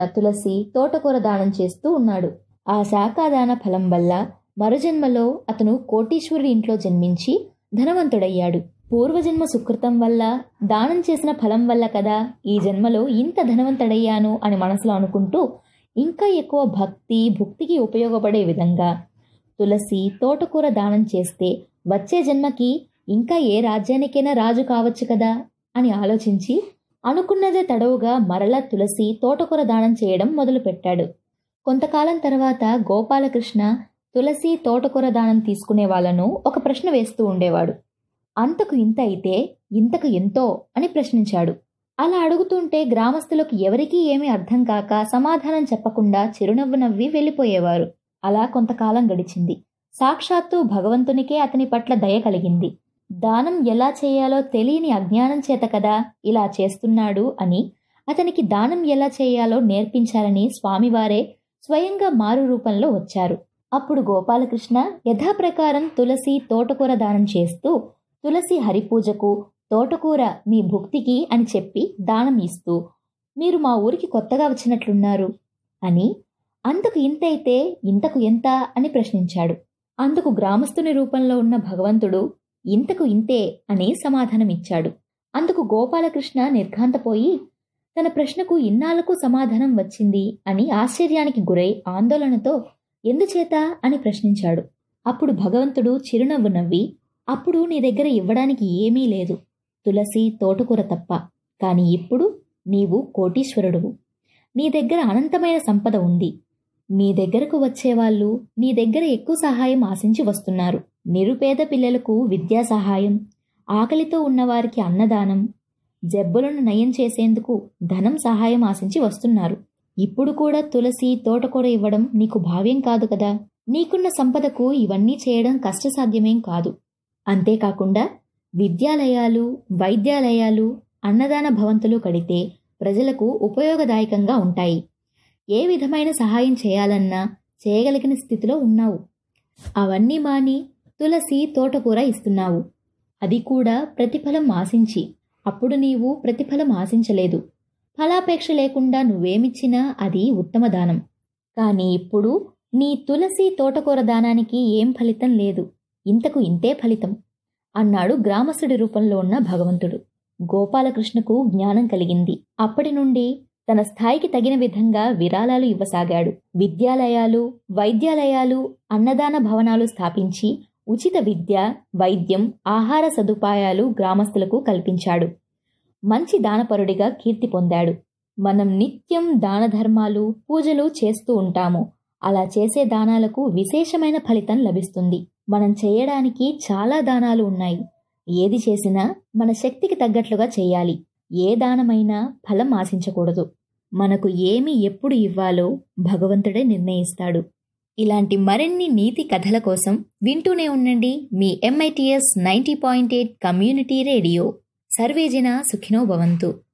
తులసి తోటకూర దానం చేస్తూ ఉన్నాడు ఆ శాఖాదాన ఫలం వల్ల మరుజన్మలో అతను కోటీశ్వరుడి ఇంట్లో జన్మించి ధనవంతుడయ్యాడు పూర్వజన్మ సుకృతం వల్ల దానం చేసిన ఫలం వల్ల కదా ఈ జన్మలో ఇంత ధనవంతుడయ్యాను అని మనసులో అనుకుంటూ ఇంకా ఎక్కువ భక్తి భుక్తికి ఉపయోగపడే విధంగా తులసి తోటకూర దానం చేస్తే వచ్చే జన్మకి ఇంకా ఏ రాజ్యానికైనా రాజు కావచ్చు కదా అని ఆలోచించి అనుకున్నదే తడవుగా మరల తులసి తోటకూర దానం చేయడం మొదలుపెట్టాడు కొంతకాలం తర్వాత గోపాలకృష్ణ తులసి తోటకూర దానం తీసుకునే వాళ్ళను ఒక ప్రశ్న వేస్తూ ఉండేవాడు అంతకు ఇంత అయితే ఇంతకు ఎంతో అని ప్రశ్నించాడు అలా అడుగుతుంటే గ్రామస్తులకు ఎవరికీ ఏమీ అర్థం కాక సమాధానం చెప్పకుండా చిరునవ్వు నవ్వి వెళ్ళిపోయేవారు అలా కొంతకాలం గడిచింది సాక్షాత్తు భగవంతునికే అతని పట్ల దయ కలిగింది దానం ఎలా చేయాలో తెలియని అజ్ఞానం చేత కదా ఇలా చేస్తున్నాడు అని అతనికి దానం ఎలా చేయాలో నేర్పించాలని స్వామివారే స్వయంగా మారు రూపంలో వచ్చారు అప్పుడు గోపాలకృష్ణ యథాప్రకారం తులసి తోటకూర దానం చేస్తూ తులసి హరిపూజకు తోటకూర మీ భుక్తికి అని చెప్పి దానం ఇస్తూ మీరు మా ఊరికి కొత్తగా వచ్చినట్లున్నారు అని అంతకు ఇంతైతే ఇంతకు ఎంత అని ప్రశ్నించాడు అందుకు గ్రామస్తుని రూపంలో ఉన్న భగవంతుడు ఇంతకు ఇంతే అని సమాధానమిచ్చాడు అందుకు గోపాలకృష్ణ నిర్ఘాంతపోయి తన ప్రశ్నకు ఇన్నాళ్లకు సమాధానం వచ్చింది అని ఆశ్చర్యానికి గురై ఆందోళనతో ఎందుచేత అని ప్రశ్నించాడు అప్పుడు భగవంతుడు చిరునవ్వు నవ్వి అప్పుడు నీ దగ్గర ఇవ్వడానికి ఏమీ లేదు తులసి తోటకూర తప్ప కాని ఇప్పుడు నీవు కోటీశ్వరుడువు నీ దగ్గర అనంతమైన సంపద ఉంది మీ దగ్గరకు వచ్చేవాళ్ళు నీ దగ్గర ఎక్కువ సహాయం ఆశించి వస్తున్నారు నిరుపేద పిల్లలకు విద్యా సహాయం ఆకలితో ఉన్నవారికి అన్నదానం జబ్బులను నయం చేసేందుకు ధనం సహాయం ఆశించి వస్తున్నారు ఇప్పుడు కూడా తులసి తోటకూర ఇవ్వడం నీకు భావ్యం కాదు కదా నీకున్న సంపదకు ఇవన్నీ చేయడం కష్టసాధ్యమేం కాదు అంతేకాకుండా విద్యాలయాలు వైద్యాలయాలు అన్నదాన భవంతులు కడితే ప్రజలకు ఉపయోగదాయకంగా ఉంటాయి ఏ విధమైన సహాయం చేయాలన్నా చేయగలిగిన స్థితిలో ఉన్నావు అవన్నీ మాని తులసి తోటకూర ఇస్తున్నావు అది కూడా ప్రతిఫలం ఆశించి అప్పుడు నీవు ప్రతిఫలం ఆశించలేదు ఫలాపేక్ష లేకుండా నువ్వేమిచ్చినా అది ఉత్తమ దానం కానీ ఇప్పుడు నీ తులసి తోటకూర దానానికి ఏం ఫలితం లేదు ఇంతకు ఇంతే ఫలితం అన్నాడు గ్రామస్తుడి రూపంలో ఉన్న భగవంతుడు గోపాలకృష్ణకు జ్ఞానం కలిగింది అప్పటి నుండి తన స్థాయికి తగిన విధంగా విరాళాలు ఇవ్వసాగాడు విద్యాలయాలు వైద్యాలయాలు అన్నదాన భవనాలు స్థాపించి ఉచిత విద్య వైద్యం ఆహార సదుపాయాలు గ్రామస్తులకు కల్పించాడు మంచి దానపరుడిగా కీర్తి పొందాడు మనం నిత్యం దాన ధర్మాలు పూజలు చేస్తూ ఉంటాము అలా చేసే దానాలకు విశేషమైన ఫలితం లభిస్తుంది మనం చేయడానికి చాలా దానాలు ఉన్నాయి ఏది చేసినా మన శక్తికి తగ్గట్లుగా చేయాలి ఏ దానమైనా ఫలం ఆశించకూడదు మనకు ఏమి ఎప్పుడు ఇవ్వాలో భగవంతుడే నిర్ణయిస్తాడు ఇలాంటి మరిన్ని నీతి కథల కోసం వింటూనే ఉండండి మీ MITS ninety point eight community radio సర్వేజన సుఖినో భవంతు